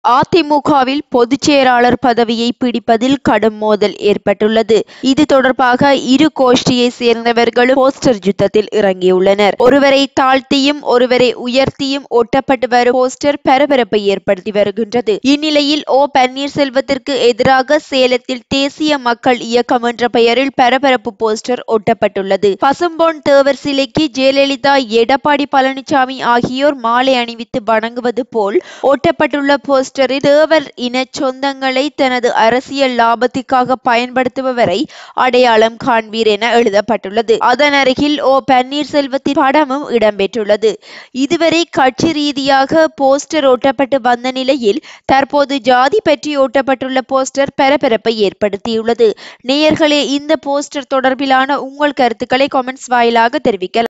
அதிமுகவில் பொதுச் செயலாளர் பதவியை பிடிப்பதில் கடும் மோதல் ஏற்பட்டுள்ளது இது தொடர்பாக இரு கோஷ்டியை சேர்ந்தவர்களும் போஸ்டர் யுத்தத்தில் இறங்கியுள்ளனர் ஒருவரை தாழ்த்தியும் ஒருவரை உயர்த்தியும் ஒட்டப்பட்டு வரும் போஸ்டர் பரபரப்பை ஏற்படுத்தி வருகின்றது இந்நிலையில் ஓ பன்னீர்செல்வத்திற்கு எதிராக சேலத்தில் தேசிய மக்கள் இயக்கம் என்ற பெயரில் பரபரப்பு போஸ்டர் ஒட்டப்பட்டுள்ளது பசும்பொன் தேவர் சிலைக்கு ஜெயலலிதா எடப்பாடி பழனிசாமி ஆகியோர் மாலை அணிவித்து வணங்குவது போல் ஒட்டப்பட்டுள்ள போஸ்டரில் தேவர் இன சொந்தங்களை தனது அரசியல் லாபத்திற்காக பயன்படுத்துபவரை அடையாளம் காண்பீர் என எழுதப்பட்டுள்ளது அதன் அருகில் ஓ பன்னீர்செல்வத்தின் படமும் இடம்பெற்றுள்ளது இதுவரை கட்சி ரீதியாக போஸ்டர் ஒட்டப்பட்டு வந்த நிலையில் தற்போது ஜாதி பற்றி ஒட்டப்பட்டுள்ள போஸ்டர் பரபரப்பை ஏற்படுத்தியுள்ளது நேயர்களே இந்த போஸ்டர் தொடர்பிலான உங்கள் கருத்துக்களை கமெண்ட்ஸ் வாயிலாக தெரிவிக்கலாம்